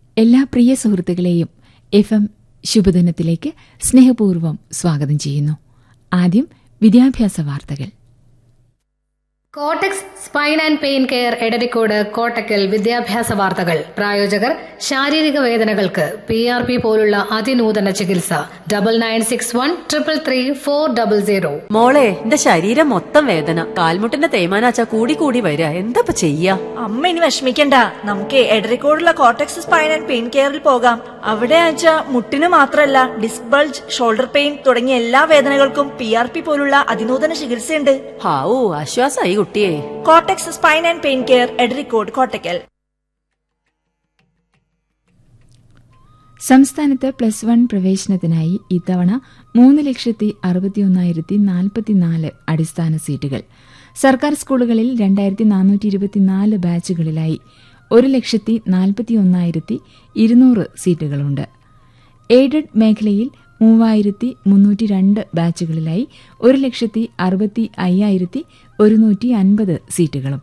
എല്ലാ പ്രിയ സുഹൃത്തുക്കളെയും F M ശുഭദിനത്തിലേക്ക് സ്നേഹപൂർവ്വം സ്വാഗതം ചെയ്യുന്നു ആദ്യം വിദ്യാഭ്യാസ വാർത്തകൾ Cortex spine and pain care Edarikode Kottakkal വിദ്യാഭ്യാസ വാർത്തകൾ പ്രായോജകർ ശാരീരിക വേദനകൾക്ക് പി ആർ പി പോലുള്ള അതിനൂതന ചികിത്സ double nine six one triple three four double zero മോളെ എന്റെ ശരീരം മൊത്തം വേദന കാൽമുട്ടിന്റെ തേയ്മാനാച്ച കൂടി കൂടി വരിക എന്താ ചെയ്യാ അമ്മ ഇനി വിഷമിക്കണ്ട നമുക്ക് എടരിക്കോടുള്ള കോട്ടക്സ് സ്പൈൻ ആൻഡ് പെയിൻ കെയറിൽ പോകാം അവിടെ ആച്ച മുട്ടിന് മാത്രമല്ല ഡിസ്ക് ബൾജ് ഷോൾഡർ പെയിൻ തുടങ്ങിയ എല്ലാ വേദനകൾക്കും പി ആർ പി പോലുള്ള അതിനൂതന ചികിത്സയുണ്ട് ഹാവൂ ആശ്വാസായി കുട്ടിയെ Cortex spine and pain care Edarikode Kottakkal സംസ്ഥാനത്ത് പ്ലസ് വൺ പ്രവേശനത്തിനായി ഇത്തവണ മൂന്ന് ലക്ഷത്തി അറുപത്തിയൊന്നായിരത്തി നാൽപ്പത്തിനാല് അടിസ്ഥാന സീറ്റുകൾ സർക്കാർ സ്കൂളുകളിൽ രണ്ടായിരത്തി നാനൂറ്റി ഇരുപത്തിനാല് ബാച്ചുകളിലായി ഒരു ലക്ഷത്തി നാൽപ്പത്തിയൊന്നായിരത്തി ഇരുന്നൂറ് സീറ്റുകളുണ്ട് എയ്ഡഡ് മേഖലയിൽ മൂവായിരത്തി മുന്നൂറ്റി രണ്ട് ബാച്ചുകളിലായി ഒരു ലക്ഷത്തി അറുപത്തി അയ്യായിരത്തി ഒരുന്നൂറ്റി അൻപത് സീറ്റുകളും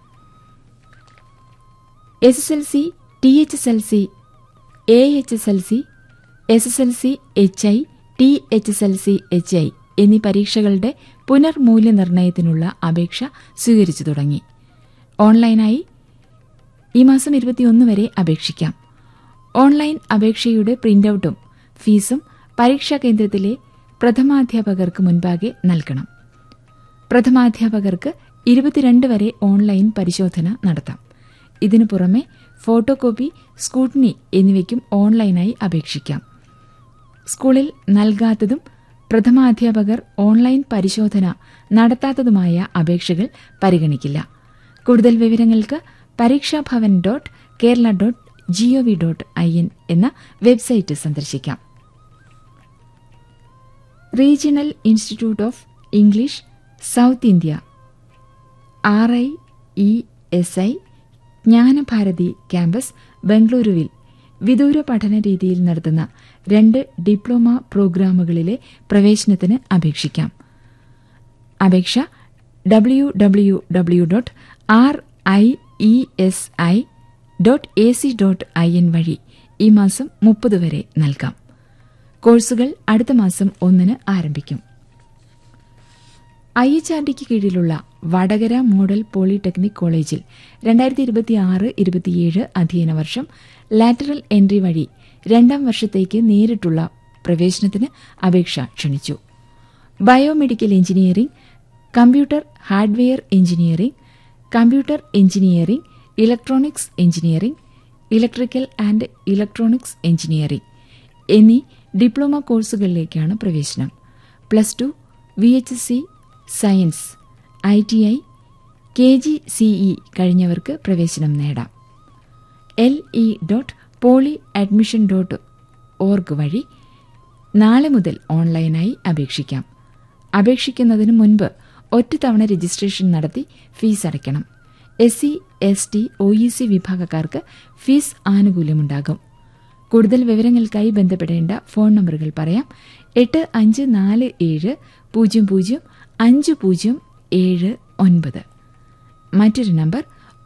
S S L C T H S L C A H S L C S S L C H I T H S L C H I എന്നീ പരീക്ഷകളുടെ പുനർമൂല്യനിർണ്ണയത്തിനുള്ള അപേക്ഷ സ്വീകരിച്ചു തുടങ്ങി ഓൺലൈനായി ഈ മാസം ഇരുപത്തിയൊന്ന് വരെ അപേക്ഷിക്കാം ഓൺലൈൻ അപേക്ഷയുടെ പ്രിന്റൌട്ടും ഫീസും പരീക്ഷാ കേന്ദ്രത്തിലെ പ്രഥമാധ്യാപകർക്ക് മുൻപാകെ നൽകണം പ്രഥമാധ്യാപകർക്ക് ഇരുപത്തിരണ്ട് വരെ ഓൺലൈൻ പരിശോധന നടത്താം ഇതിനു പുറമെ ഫോട്ടോ കോപ്പി സ്കൂട്ട്നി എന്നിവയ്ക്കും ഓൺലൈനായി അപേക്ഷിക്കാം സ്കൂളിൽ നൽകാത്തതും പ്രഥമാധ്യാപകർ ഓൺലൈൻ പരിശോധന നടത്താത്തതുമായ അപേക്ഷകൾ പരിഗണിക്കില്ല കൂടുതൽ വിവരങ്ങൾക്ക് Pareekshabhavan dot Kerala dot gov dot I N എന്ന വെബ്സൈറ്റ് സന്ദർശിക്കാം regional institute of English south India R I E S I Jnanabharathi campus ബംഗളൂരുവിൽ വിദൂര പഠന രീതിയിൽ നടത്തുന്ന രണ്ട് ഡിപ്ലോമ പ്രോഗ്രാമുകളിലെ പ്രവേശനത്തിന് അപേക്ഷിക്കാം അപേക്ഷ W W W dot R I E S I dot A C dot I N വഴി ഈ മാസം മുപ്പത് വരെ നൽകാം കോഴ്സുകൾ അടുത്ത മാസം ഒന്നിന് ആരംഭിക്കും ഐ എച്ച് ആർ ഡിക്ക് കീഴിലുള്ള വടകര മോഡൽ പോളിടെക്നിക് കോളേജിൽ രണ്ടായിരത്തി ഇരുപത്തിയാറ് ഇരുപത്തിയേഴ് അധ്യയന വർഷം ലാറ്ററൽ എൻട്രി വഴി രണ്ടാം വർഷത്തേക്ക് നേരിട്ടുള്ള പ്രവേശനത്തിന് അപേക്ഷ ക്ഷണിച്ചു biomedical engineering computer hardware engineering computer engineering electronics engineering electrical and electronics engineering എന്നീ ഡിപ്ലോമ കോഴ്സുകളിലേക്കാണ് പ്രവേശനം plus two V H C science I T I K G CE കഴിഞ്ഞവർക്ക് പ്രവേശനം നേടാം L E dot poly admission dot org വഴി നാളെ മുതൽ ഓൺലൈനായി അപേക്ഷിക്കാം അപേക്ഷിക്കുന്നതിന് മുൻപ് ഒറ്റത്തവണ രജിസ്ട്രേഷൻ നടത്തി ഫീസ് അടയ്ക്കണം S C S T O E C വിഭാഗക്കാർക്ക് ഫീസ് ആനുകൂല്യമുണ്ടാകും കൂടുതൽ വിവരങ്ങൾക്കായി ബന്ധപ്പെടേണ്ട ഫോൺ നമ്പറുകൾ പറയാം എട്ട് അഞ്ച് നാല് ഏഴ് പൂജ്യം പൂജ്യം അഞ്ച് പൂജ്യം ഏഴ് ഒൻപത് മറ്റൊരു നമ്പർ